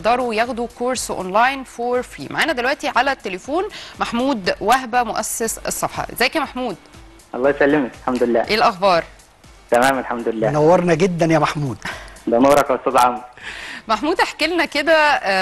يقدروا ياخدوا كورس اونلاين فور فري معانا دلوقتي على التليفون محمود وهبه مؤسس الصفحه ازيك يا محمود الله يسلمك الحمد لله ايه الاخبار تمام الحمد لله نورنا جدا يا محمود ده نورك يا استاذ عمرو محمود احكي لنا كده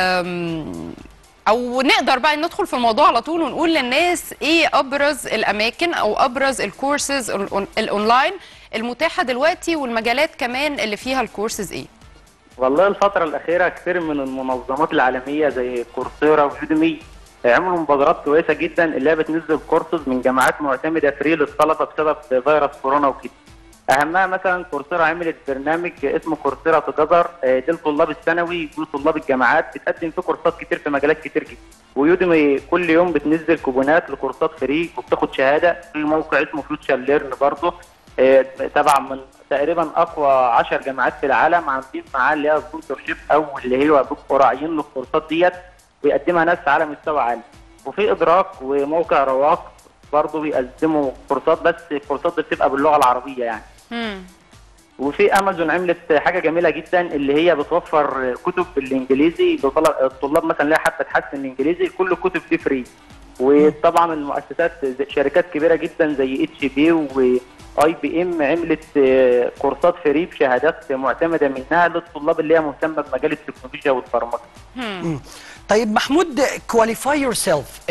أم، او نقدر بقى ندخل في الموضوع على طول ونقول للناس ايه ابرز الاماكن او ابرز الكورسز الأون- الاونلاين المتاحه دلوقتي والمجالات كمان اللي فيها الكورسز ايه والله الفترة الأخيرة كتير من المنظمات العالمية زي كورسيرا ويوديمي عملوا مبادرات كويسة جدا اللي هي بتنزل كورسز من جامعات معتمدة فري للطلبة بسبب فيروس كورونا وكده. أهمها مثلا كورسيرا عملت برنامج اسمه كورسيرا تجذر آه، ده لطلاب الثانوي وطلاب الجامعات بتقدم فيه كورسات كتير في مجالات كتير جدا. ويوديمي كل يوم بتنزل كوبونات لكورسات فري وبتاخد شهادة في موقع اسمه فيوتشر ليرن برضه آه، تبع من تقريبا اقوى 10 جامعات في العالم عاملين معاه اللي هي سبونسر شيب او اللي هي بيبقوا راعيين للكورسات ديت ويقدمها ناس على مستوى عالي وفي ادراك وموقع رواق برضه بيقدموا كورسات بس الكورسات دي بتبقى باللغه العربيه يعني مم. وفي امازون عملت حاجه جميله جدا اللي هي بتوفر كتب بالانجليزي لطلب الطلاب مثلا اللي هي حابه تحسن الانجليزي كل الكتب دي فري وطبعا المؤسسات زي- شركات كبيره جدا زي اتش بي واي بي ام عملت آه، كورسات فري بشهادات معتمده منها للطلاب اللي هي مهتمه بمجال التكنولوجيا والبرمجه مم. طيب محمود كواليفاي يور سيلف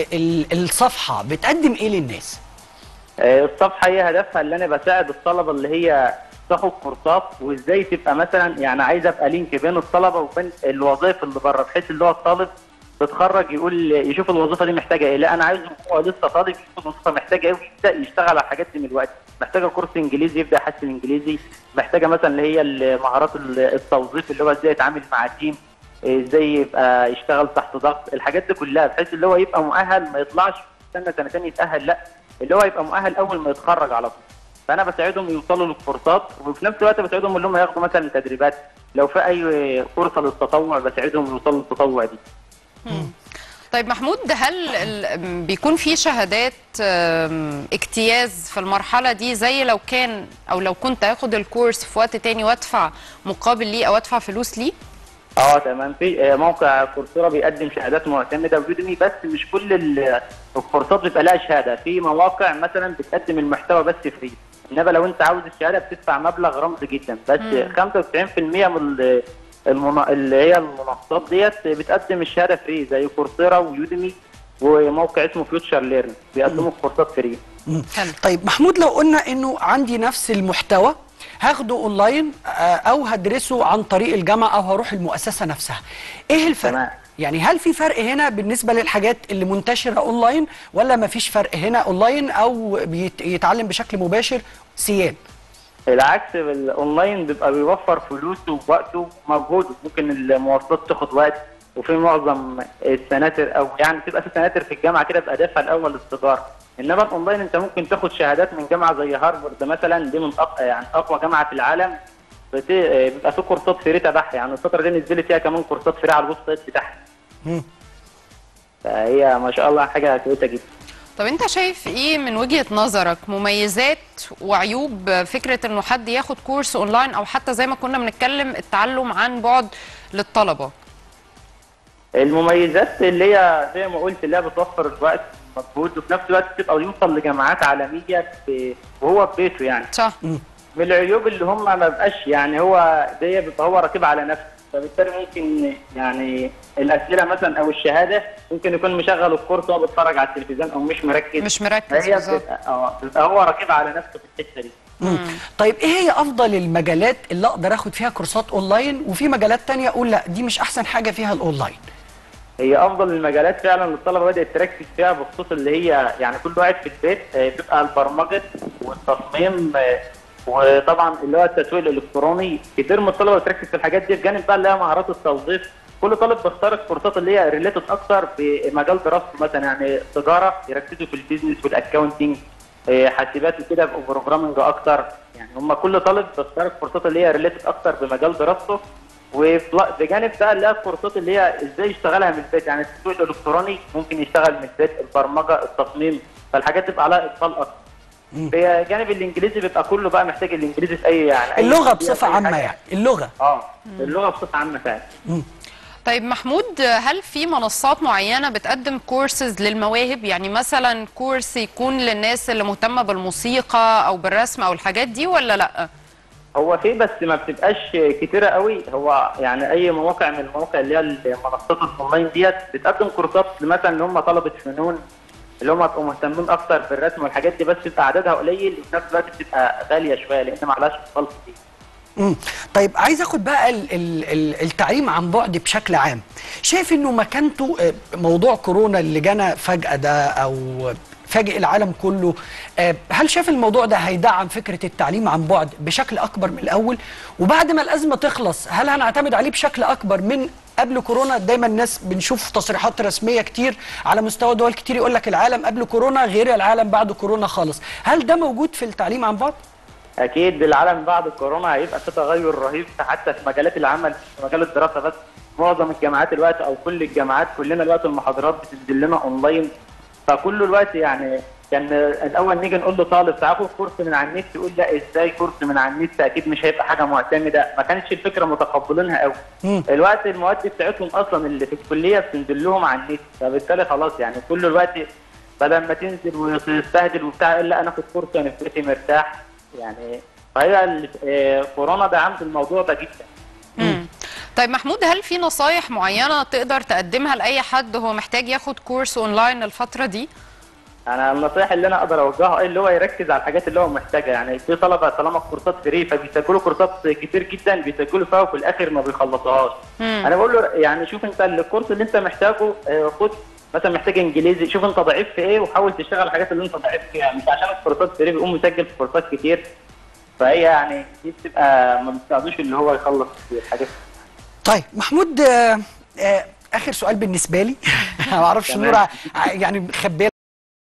الصفحه بتقدم ايه للناس آه، الصفحه هي هدفها اللي انا بساعد الطلبه اللي هي تاخد كورسات وازاي تبقى مثلا يعني عايز ابقى لينك بين الطلبه وبين الوظائف اللي بره بحيث اللي هو الطالب بيتخرج يقول يشوف الوظيفه دي محتاجه ايه لا انا عايزه هو لسه طالب يشوف الوظيفه محتاجه ايه ويبدا يشتغل على الحاجات دي من الوقت محتاجه كورس انجليزي يبدا يحسن انجليزي محتاجه مثلا اللي هي مهارات التوظيف اللي هو ازاي يتعامل مع تيم ازاي يبقى يشتغل تحت ضغط الحاجات دي كلها بحيث اللي هو يبقى مؤهل ما يطلعش استنى سنتين يتاهل لا اللي هو يبقى مؤهل اول ما يتخرج على طول فانا بساعدهم يوصلوا للكورسات وفي نفس الوقت بساعدهم اللي هم ياخدوا مثلا تدريبات لو في اي فرصه للتطوع بساعدهم يوصلوا للتطوع دي طيب محمود هل ال- بيكون في شهادات أم، اجتياز في المرحله دي زي لو كان او لو كنت هاخد الكورس في وقت تاني وادفع مقابل ليه او ادفع فلوس ليه اه تمام في آه، موقع كورسيرا بيقدم شهادات معتمده ويوديمي بس مش كل ال- الكورسات بيبقى لها شهاده في مواقع مثلا بتقدم المحتوى بس فري انما لو انت عاوز الشهاده بتدفع مبلغ رمزي جدا بس 95% من ال- المنا... اللي هي المنصات ديت بتقدم الشهاده فري زي كورسيرا ويوديمي وموقع اسمه فيوتشر ليرن بيقدموا الكورسات فري مم. حلو. طيب محمود لو قلنا انه عندي نفس المحتوى هاخده اونلاين آه، او هدرسه عن طريق الجامعه او هروح المؤسسه نفسها ايه الفرق تمام. يعني هل في فرق هنا بالنسبه للحاجات اللي منتشره اونلاين ولا مفيش فرق هنا اونلاين او بيت- يتعلم بشكل مباشر سيان العكس الاونلاين بيبقى بيوفر فلوسه ووقته ومجهوده ممكن المواصلات تاخد وقت وفي معظم السناتر او يعني بتبقى في سناتر في الجامعه كده بأهدافها الاول للتجاره انما الاونلاين انت ممكن تاخد شهادات من جامعه زي هارفارد مثلا دي من أقوى يعني اقوى جامعه في العالم بت- بيبقى في كورسات فري تبعها يعني الفتره دي نزلت فيها كمان كورسات فري على الويب سايت بتاعها مم. فهي ما شاء الله حاجه كويسه جدا طب انت شايف ايه من وجهة نظرك مميزات وعيوب فكرة انه حد ياخد كورس اونلاين او حتى زي ما كنا بنتكلم التعلم عن بعد للطلبة المميزات اللي هي زي ما قلت اللي هي بتوفر الوقت والمجهود وفي نفس الوقت تبقى يوصل لجامعات عالميه في- وهو في بيته يعني صح من العيوب اللي هم ما بقاش يعني هو دي بيبقى هو راكب على نفسه فبالتالي ممكن يعني الاسئله مثلا او الشهاده ممكن يكون مشغل الكورس وهو بيتفرج على التلفزيون او مش مركز مش مركز فهي بالظبط. بتبقى اه بيبقى هو راكب على نفسه في الحته دي مم. طيب ايه هي افضل المجالات اللي اقدر اخد فيها كورسات اونلاين وفي مجالات تانية اقول لا دي مش احسن حاجه فيها الاونلاين هي افضل المجالات فعلا اللي الطلبه بدات تركز فيها بخصوص اللي هي يعني كل واحد في البيت آه، بيبقى البرمجه والتصميم آه، وطبعا اللي هو التسويق الالكتروني كتير من الطلبه بتركز في الحاجات دي بجانب بقى اللي هي مهارات التوظيف كل طالب بيختار الكورسات اللي هي ريليتد اكتر بمجال دراسته مثلا يعني تجاره يركزوا في البيزنس والاكونتنج آه، حاسبات وكده يبقوا بروجرامنج اكتر يعني هم كل طالب بيختار الكورسات اللي هي ريليتد اكتر بمجال دراسته وبجانب بقى اللي هي الكورسات اللي هي ازاي يشتغلها من البيت يعني التسويق الالكتروني ممكن يشتغل من البيت البرمجه التصميم فالحاجات تبقى عليها اطفال اكتر بجانب الانجليزي بيبقى كله بقى محتاج الانجليزي في اي يعني أي اللغه كلية، بصفه في أي عامه حاجة. يعني اللغه اه اللغه بصفه عامه فعلا طيب محمود هل في منصات معينة بتقدم كورسز للمواهب يعني مثلا كورس يكون للناس اللي مهتمة بالموسيقى او بالرسم او الحاجات دي ولا لا هو في بس ما بتبقاش كتيره قوي هو يعني اي مواقع من المواقع اللي هي المنصات الاونلاين ديت بتقدم كورسات مثلا اللي هم طلبه فنون اللي هم بيبقوا مهتمين اكتر بالرسم والحاجات دي بس بيبقى عددها قليل وفي نفس الوقت بتبقى غاليه شويه لان معلهاش اطفال كتير مم. طيب عايز اخد بقى ال ال ال التعليم عن بعد بشكل عام شايف انه مكانته آه، موضوع كورونا اللي جانا فجأة ده او فاجئ العالم كله آه، هل شايف الموضوع ده هيدعم فكرة التعليم عن بعد بشكل اكبر من الاول وبعد ما الازمة تخلص هل هنعتمد عليه بشكل اكبر من قبل كورونا دايما الناس بنشوف تصريحات رسمية كتير على مستوى دول كتير يقول لك العالم قبل كورونا غير العالم بعد كورونا خالص هل ده موجود في التعليم عن بعد؟ اكيد العالم بعد الكورونا هيبقى في تغير رهيب حتى في مجالات العمل في مجال الدراسه بس معظم الجامعات الوقت او كل الجامعات كلنا الوقت المحاضرات بتنزل لنا اونلاين فكل الوقت يعني كان الاول نيجي نقول له طالب تعال خد كورس من على النت يقول لا ازاي كورس من على النت اكيد مش هيبقى حاجه معتمده ما كانتش الفكره متقبلينها قوي مم. الوقت المواد بتاعتهم اصلا اللي في الكليه بتنزل لهم على النت فبالتالي خلاص يعني كل الوقت بدل ما تنزل وتستهدل وبتاع يقول لا انا اخد كورس وانا في بيتي مرتاح يعني فهي ال- آه، كورونا دعمت الموضوع ده جدا مم. طيب محمود هل في نصايح معينة تقدر تقدمها لأي حد هو محتاج ياخد كورس اونلاين الفترة دي انا النصائح اللي انا اقدر اوجهها ايه اللي هو يركز على الحاجات اللي هو محتاجها يعني في طلبه طالما الكورسات فري فبيسجلوا كورسات كتير جدا بيسجلوا فيها وفي الاخر ما بيخلصوهاش مم. انا بقول له يعني شوف انت الكورس اللي انت محتاجه آه، خد مثلا محتاج انجليزي شوف انت ضعيف في ايه وحاول تشتغل على الحاجات اللي انت ضعيف فيها مش عشان الكورسات فري بيقوم مسجل في كورسات كتير فهي يعني دي بتبقى ما بتساعدوش اللي هو يخلص الحاجات طيب محمود آه، آه، اخر سؤال بالنسبه لي ما اعرفش تمام. نور ع- يعني مخبيه